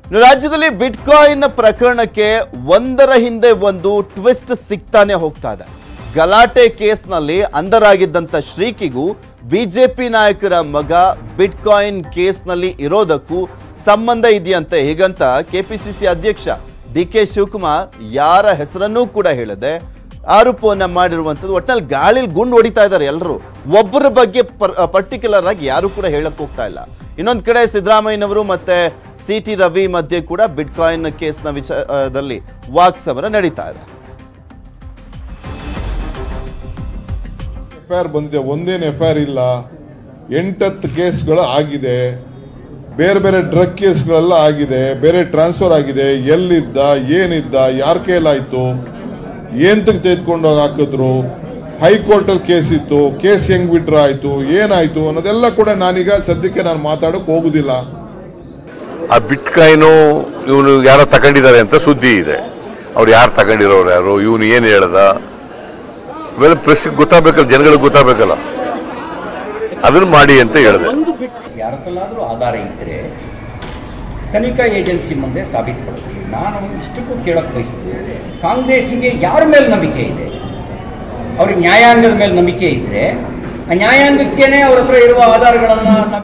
ಇನ್ನು ರಾಜ್ಯದಲ್ಲಿ ಬಿಟ್ಕಾಯಿನ್ ಪ್ರಕರಣಕ್ಕೆ ಒಂದರ ಹಿಂದೆ ಒಂದು ಟ್ವಿಸ್ಟ್ ಸಿಗ್ತಾನೆ ಹೋಗ್ತಾ ಇದೆ ಗಲಾಟೆ ಕೇಸ್ನಲ್ಲಿ ಅಂಧರಾಗಿದ್ದಂಥ ಶ್ರೀಕಿಗೂ ಬಿಜೆಪಿ ನಾಯಕರ ಮಗ ಬಿಟ್ಕಾಯಿನ್ ಕೇಸ್ನಲ್ಲಿ ಇರೋದಕ್ಕೂ ಸಂಬಂಧ ಇದೆಯಂತೆ ಹೀಗಂತ ಕೆಪಿಸಿಸಿ ಅಧ್ಯಕ್ಷ ಡಿ ಕೆ ಶಿವಕುಮಾರ್ ಯಾರ ಹೆಸರನ್ನೂ ಕೂಡ ಹೇಳದೆ ಆರೋಪವನ್ನ ಮಾಡಿರುವಂಥದ್ದು ಒಟ್ಟಿನಲ್ಲಿ ಗಾಳಿಲಿ ಗುಂಡು ಹೊಡಿತಾ ಇದ್ದಾರೆ ಎಲ್ಲರೂ ಒಬ್ಬರ ಬಗ್ಗೆ ಪರ್ಟಿಕ್ಯುಲರ್ ಆಗಿ ಯಾರು ಕೂಡ ಹೇಳಕ್ ಹೋಗ್ತಾ ಇಲ್ಲ ಇನ್ನೊಂದು ಕಡೆ ಸಿದ್ದರಾಮಯ್ಯನವರು ಮತ್ತೆ ಸಿ ಟಿ ರವಿ ಮಧ್ಯೆ ಕೂಡ ಬಿಟ್ಕಾಯಿನ್ ಕೇಸ್ನ ವಿಚಾರದಲ್ಲಿ ವಾಕ್ಸಮರ ನಡೀತಾ ಇದೆ ಎಫ್ ಐ ಆರ್ ಬಂದಿದೆ ಒಂದೇನು ಎಫ್ ಐ ಆರ್ ಇಲ್ಲ ಎಂಟತ್ತು ಕೇಸ್ಗಳು ಆಗಿದೆ ಬೇರೆ ಬೇರೆ ಡ್ರಗ್ ಕೇಸ್ಗಳೆಲ್ಲ ಆಗಿದೆ ಬೇರೆ ಟ್ರಾನ್ಸ್ಫರ್ ಆಗಿದೆ ಎಲ್ಲಿದ್ದ ಏನಿದ್ದ ಯಾರ ಕೈಲಾಯ್ತು ಏಂತಕ್ಕೆ ತೆಗೆದುಕೊಂಡು ಹೋಗಿ ಹಾಕಿದ್ರು ಹೈಕೋರ್ಟಲ್ಲಿ ಕೇಸ್ ಇತ್ತು ಕೇಸ್ ಹೆಂಗ್ ಬಿಟ್ರ ಆಯ್ತು ಏನಾಯ್ತು ಅನ್ನೋದೆಲ್ಲ ಕೂಡ ನಾನೀಗ ಸದ್ಯಕ್ಕೆ ನಾನು ಮಾತಾಡೋಕೆ ಹೋಗುದಿಲ್ಲ ಆ ಬಿಟ್ಕಾಯಿನು ಇವನು ಯಾರೋ ತಗೊಂಡಿದ್ದಾರೆ ಅಂತ ಸುದ್ದಿ ಇದೆ ಅವ್ರು ಯಾರು ತಗೊಂಡಿರೋರು ಯಾರು ಇವನು ಏನು ಹೇಳ್ದ ಇವೆಲ್ಲ ಪ್ರೆಸ್ಗೆ ಗೊತ್ತಾಗಬೇಕಲ್ಲ ಜನಗಳಿಗೆ ಗೊತ್ತಾಗಬೇಕಲ್ಲ ಅದನ್ನ ಮಾಡಿ ಅಂತ ಹೇಳಿದೆ ಒಂದು ಬಿಟ್ಟು ಯಾರತ್ತಲ್ಲಾದರೂ ಆಧಾರ ಇದ್ದರೆ ತನಿಖಾ ಏಜೆನ್ಸಿ ಮುಂದೆ ಸಾಬೀತುಪಡಿಸ್ತೀವಿ ನಾನು ಇಷ್ಟಕ್ಕೂ ಕೇಳಕ್ಕೆ ಬಯಸ್ತೀನಿ ಕಾಂಗ್ರೆಸ್ಸಿಗೆ ಯಾರ ಮೇಲೆ ನಂಬಿಕೆ ಇದೆ ಅವ್ರಿಗೆ ನ್ಯಾಯಾಂಗದ ಮೇಲೆ ನಂಬಿಕೆ ಇದ್ದರೆ ಆ ನ್ಯಾಯಾಂಗಕ್ಕೇನೆ ಅವ್ರ ಹತ್ರ ಇರುವ ಆಧಾರಗಳನ್ನು